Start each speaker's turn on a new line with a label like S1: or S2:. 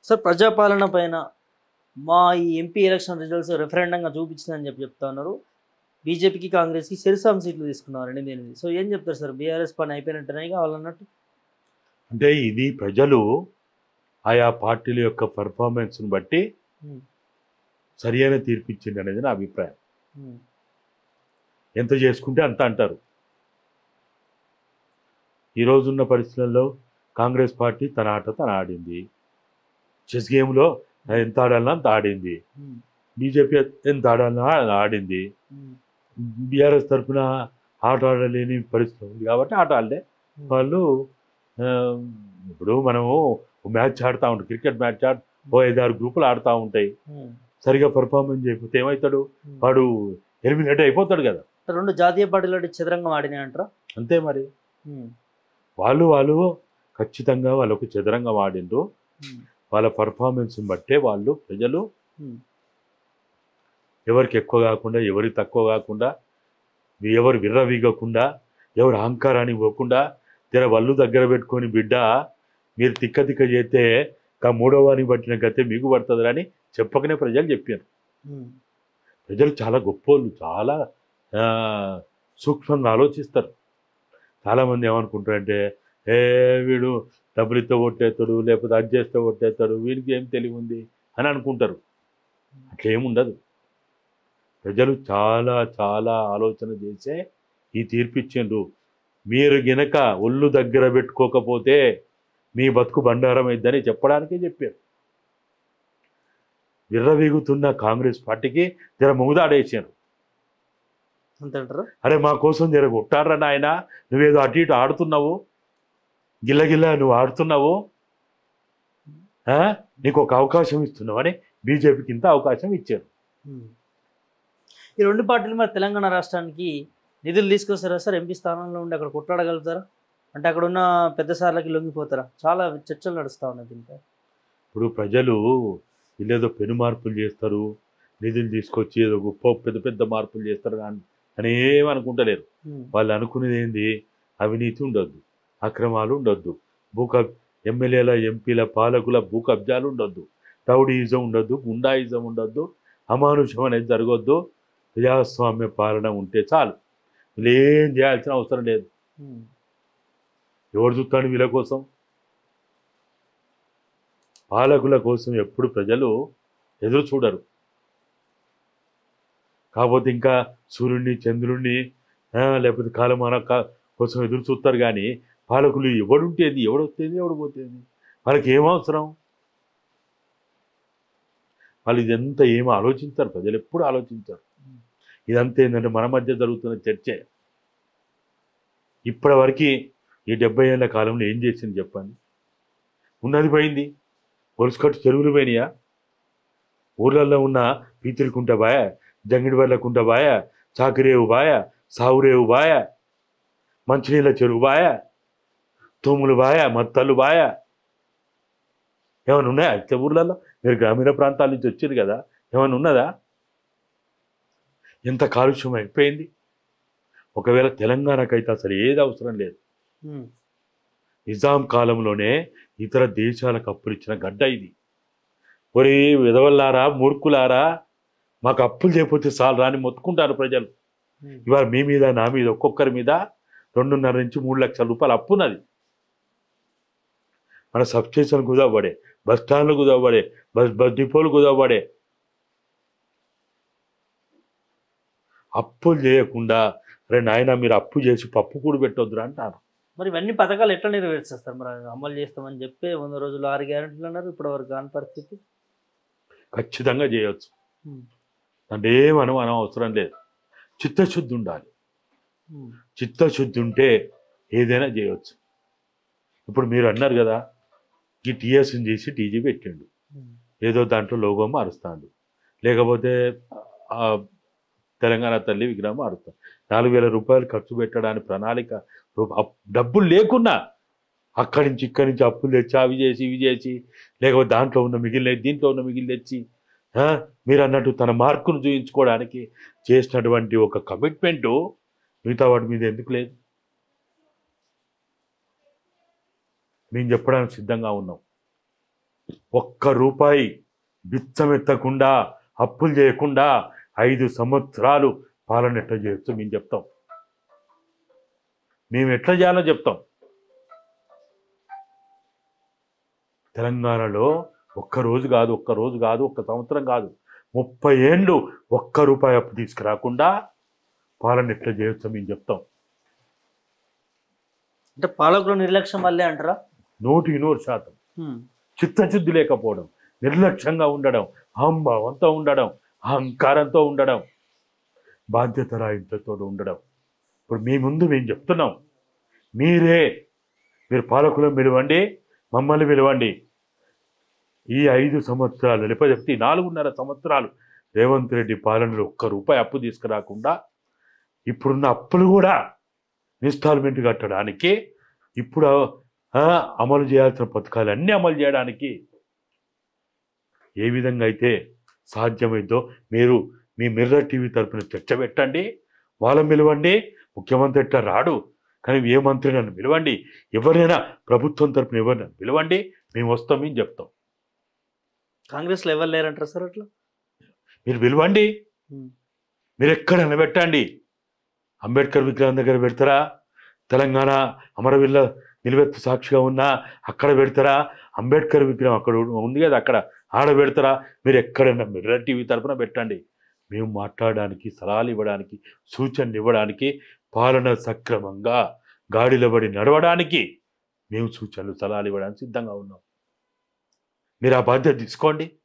S1: Sir ప్రజాపాలన పైన మా ఈ ఎంపీ ఎలక్షన్ రిజల్ట్స్ రెఫరెండంగా చూపించిందని చెప్పి చెప్తా ఉన్నారు బీజేపీకి కాంగ్రెస్కి శిరసాం సీట్లు తీసుకున్నారు ఎనిమిది ఎనిమిది సో ఏం చెప్తారు సార్ బీఆర్ఎస్ పని అయిపోయినట్టునే కావాలన్నట్టు
S2: అంటే ఇది ప్రజలు ఆయా పార్టీల యొక్క పెర్ఫార్మెన్స్ని బట్టి
S1: ఉమ్,
S2: సరియైన తీర్పు ఇచ్చింది అనేది నా అభిప్రాయం
S1: ఉమ్,
S2: ఎంత చేసుకుంటే అంత అంటారు ఈ రోజున్న పరిస్థితుల్లో కాంగ్రెస్ పార్టీ తన ఆట తన ఆడింది చెస్ గేమ్లో ఎంత ఆడాలన్నా అంత ఆడింది
S1: ఉమ్,
S2: బీజేపీ ఎంత ఆడాలన్నా అది ఆడింది
S1: ఉమ్,
S2: బీఆర్ఎస్ తరఫున ఆట ఆడలేని పరిస్థితి ఉంది కాబట్టి ఆట ఆడలే వాళ్ళు ఆ, ఇప్పుడు మనము మ్యాచ్ ఆడుతూ ఉంటాం క్రికెట్ మ్యాచ్ ఆడు ఓ ఐదారు గ్రూపులు ఆడుతూ ఉంటాయి
S1: ఉమ్,
S2: సరిగా పర్ఫార్మెన్స్ చేయకపోతే ఏమవుతాడు
S1: ఉమ్.
S2: వాడు ఎలిమినేట్ అయిపోతాడు కదా
S1: రెండు జాతీయ పార్టీలు చదరంగం ఆడినాయి అంటారా
S2: అంతే మరి
S1: ఉమ్,
S2: వాళ్ళు వాళ్ళు ఖచ్చితంగా వాళ్ళకు చదరంగం ఆడిండ్రు
S1: ఉమ్,
S2: వాళ్ళ పర్ఫార్మెన్స్ని బట్టే వాళ్ళు ప్రజలు
S1: ఉమ్,
S2: ఎవరికి ఎక్కువ కాకుండా ఎవరికి తక్కువ కాకుండా ఎవరు విర్రవీగకుండా ఎవరు అహంకారానికి పోకుండా తెర వల్లు దగ్గర పెట్టుకొని బిడ్డ మీరు తిక్క తిక్క చేస్తే కా మూడో వారికి పట్టిన గతే మీకు పడుతుందని చెప్పకనే ప్రజలు చెప్పారు
S1: ఉమ్,
S2: ప్రజలు చాలా గొప్పోళ్ళు చాలా ఆ, సూక్ష్మంగా ఆలోచిస్తారు చాలామంది ఏమనుకుంటారంటే ఏ వీడు డబ్బులు ఇస్తే కొట్టేస్తాడు లేకపోతే అది చేస్తే కొట్టేస్తాడు వీడికి ఏం తెలివి ఉంది అని అనుకుంటారు అట్లా ఏముండదు ప్రజలు చాలా చాలా ఆలోచన చేసే ఈ తీర్పు ఇచ్చిండ్రు మీరు గినక ఒళ్ళు దగ్గర పెట్టుకోకపోతే మీ బతుకు బండారం అయిద్దని చెప్పడానికే చెప్పారు విర్రవీగుతున్న కాంగ్రెస్ పార్టీకి జర ముంగుదాడేసారు
S1: అంతే అంటారా
S2: అరే మా కోసం జర కొట్టారా నాయన నువ్వేదో అటు ఇటు ఆడుతున్నావు గిల్లగిల్ల నువ్వు ఆడుతున్నావు ఆ? నీకు ఒక అవకాశం ఇస్తున్నావు అని బీజేపీకి ఇంత అవకాశం ఇచ్చారు
S1: ఉమ్. ఈ రెండు పార్టీలు మరి తెలంగాణ రాష్ట్రానికి నిధులు తీసుకొస్తారా సార్ ఎంపీ స్థానంలో ఉండి అక్కడ కొట్లాడగలుగుతారా అంటే అక్కడ ఉన్న పెద్ద సార్లకి లొంగిపోతారా చాలా చర్చలు నడుస్తూ ఉన్నాయి దీనిపై
S2: ఇప్పుడు ప్రజలు వీళ్ళేదో పెను మార్పులు చేస్తారు నిధులు తీసుకొచ్చి ఏదో గొప్ప పెద్ద పెద్ద మార్పులు చేస్తారు అని అని ఏమనుకుంటలేరు
S1: ఉమ్,
S2: వాళ్ళు అనుకునేది ఏంది అవినీతి ఉండొద్దు అక్రమాలు ఉండొద్దు భూ కబ్ ఎమ్మెల్యేల ఎంపీల పాలకుల భూ కబ్జాలు ఉండొద్దు రౌడీయిజం ఉండొద్దు గుండాయిజం ఉండొద్దు అమానుషం అనేది జరగొద్దు ప్రజాస్వామ్య పాలన ఉంటే చాలు వీళ్ళు ఏం చేయాల్సిన అవసరం లేదు
S1: ఉమ్,
S2: ఎవరు చూస్తాడు వీళ్ళ కోసం పాలకుల కోసం ఎప్పుడు ప్రజలు ఎదురు చూడరు కాకపోతే ఇంకా సూర్యుడిని చంద్రుడిని ఆ, లేకపోతే కాలమాన కా- కోసం ఎదురు చూస్తారు కానీ పాలకులు ఎవడుంటేది ఎవడొస్తేది ఎవడు పోతేది వాళ్ళకి ఏం అవసరం వాళ్ళు ఇదంతా ఏం ఆలోచించారు ప్రజలు ఎప్పుడు ఆలోచించారు ఇదంతా ఏంటంటే మన మధ్య జరుగుతున్న చర్చే ఇప్పటివరకు ఈ డెబ్బై ఏళ్ళ కాలంలో ఏం చేసింది చెప్పండి ఉన్నది పోయింది పొలుసుకట్టు చెరువులు పోయినాయా ఊర్లలో ఉన్న పీతిరికుంట బాయ జంగిడివల్లకుంట బాయ చాకిరేవు బాయ సావురేవు బాయ మంచినీళ్ళ చెరువు బాయ తూములు బాయ మత్తలు బాయ ఏమైనా ఉన్నాయా ఇట్ల ఊర్లలో మీరు గ్రామీణ ప్రాంతాల నుంచి వచ్చారు కదా ఏమైనా ఉన్నదా ఎంత కాలుష్యం అయిపోయింది ఒకవేళ తెలంగాణకైతే అసలు ఏది అవసరం లేదు
S1: ఉమ్,
S2: నిజాం కాలంలోనే ఇతర దేశాలకు అప్పులు ఇచ్చిన గడ్డ ఇది ఒరే విధవల్లారా మూర్ఖులారా మాకు అప్పులు చేయకపోతే చాలు రాని మొత్తుకుంటారు ప్రజలు
S1: ఉమ్,
S2: ఇవాళ మీ మీద నా మీద ఒక్కొక్కరి మీద రెండున్నర నుంచి మూడు లక్షల రూపాయలు అప్పున్నది మన సబ్స్టేషన్ కుదవబడే బస్ స్టాండ్లు కుదవబడే బస్ బస్ డిపోలు కుదవబడే అప్పులు చేయకుండా రే నాయన మీరు అప్పు చేసి పప్పు కూడా పెట్టొద్దురా అంటారు
S1: మరి ఇవన్నీ పథకాలు ఎట్లా నెరవేర్చేస్తారు మరి అమలు చేస్తామని చెప్పి వంద రోజులు ఆరు గ్యారెంటీలు అన్నారు ఇప్పటి వరకు కాని పరిస్థితి
S2: ఖచ్చితంగా చేయొచ్చు
S1: ఉమ్,
S2: అంటే ఏమనం మనం అవసరం లేదు చిత్తశుద్ధి ఉండాలి
S1: ఉమ్,
S2: చిత్తశుద్ధి ఉంటే ఏదైనా చేయొచ్చు ఇప్పుడు మీరు అన్నారు కదా ఈ టీఎస్ని చేసి టీజీ పెట్టిండు
S1: ఉమ్,
S2: ఏదో దాంట్లో లోగో మారుస్తాడు లేకపోతే ఆ తెలంగాణ తల్లి విగ్రహం మారుస్తాడు నాలుగు వేల రూపాయలు ఖర్చు పెట్టడానికి ప్రణాళిక రూ- అప్- డబ్బులు లేకున్నా అక్కడి నుంచి ఇక్కడి నుంచి అప్పులు తెచ్చి అవి చేసి ఇవి చేసి లేకపోతే దాంట్లో ఉన్న మిగిలిన దీంట్లో ఉన్న మిగిలిన తెచ్చి ఆ, మీరు అన్నట్టు తన మార్కును చూయించుకోవడానికి చేసినటువంటి ఒక కమిట్మెంటు మిగతా వాటి మీద ఎందుకు లేదు మేము చెప్పడానికి సిద్ధంగా ఉన్నాం ఒక్క రూపాయి బిచ్చమెత్తకుండా అప్పులు చేయకుండా ఐదు సంవత్సరాలు పాలన ఎట్లా చేయొచ్చు మేము చెప్తాం మేము ఎట్లా చేయాలో చెప్తాం తెలంగాణలో ఒక్క రోజు కాదు ఒక్క రోజు కాదు ఒక్క సంవత్సరం కాదు ముప్పై ఏండ్లు ఒక్క రూపాయి అప్పు తీసుకురాకుండా పాలన ఎట్లా చేయొచ్చో మేము చెప్తాం
S1: అంటే పాలకుల నిర్లక్ష్యం వల్లే అంటారా
S2: నూటికి నూరు శాతం చిత్తశుద్ధి లేకపోవడం నిర్లక్ష్యంగా ఉండడం అహంభావంతో ఉండడం అహంకారంతో ఉండడం బాధ్యత రాయింపులతో ఉండడం ఇప్పుడు మీ ముందు మేము చెప్తున్నాం మీరే మీరు పాలకులను పిలవండి మమ్మల్ని పిలవండి ఈ ఐదు సంవత్సరాలు లేకపోతే ఈ నాలుగున్నర సంవత్సరాలు రేవంత్ రెడ్డి పాలనలో ఒక్క రూపాయి అప్పు తీసుకురాకుండా ఇప్పుడున్న అప్పులు కూడా ఇన్స్టాల్మెంట్ కట్టడానికి ఇప్పుడు ఆ, అమలు చేయాల్సిన పథకాలు అన్నీ అమలు చేయడానికి ఏ విధంగా అయితే సాధ్యమైందో మీరు మీ మిర్రర్ టీవీ తరపున చర్చ పెట్టండి వాళ్ళని పిలవండి ముఖ్యమంత్రి ఎట్లా రాడు కానీ ఏ మంత్రి నన్ను పిలవండి ఎవరైనా ప్రభుత్వం తరపున ఎవరినైనా పిలవండి మేము వస్తాం మేము చెప్తాం
S1: కాంగ్రెస్లో ఎవరు లేరంటారా సార్ అట్లా
S2: మీరు పిలవండి
S1: ఉమ్.
S2: మీరు ఎక్కడైనా పెట్టండి అంబేద్కర్ విగ్రహం దగ్గర పెడతారా తెలంగాణ అమరవీళ్ళ నిలువెత్తు సాక్షిగా ఉన్నా అక్కడ పెడతారా అంబేద్కర్ విగ్రహం అక్కడ ఉంది కదా అక్కడ ఆడ పెడతారా మీరు ఎక్కడైనా మిర్రర్ టీవీ తరపున పెట్టండి మేము మాట్లాడడానికి సలహాలు ఇవ్వడానికి సూచనలు ఇవ్వడానికి పాలన సక్రమంగా గాడిలో పడి నడవడానికి మేము సూచనలు సలహాలు ఇవ్వడానికి సిద్ధంగా ఉన్నాం మీరు ఆ బాధ్యత తీసుకోండి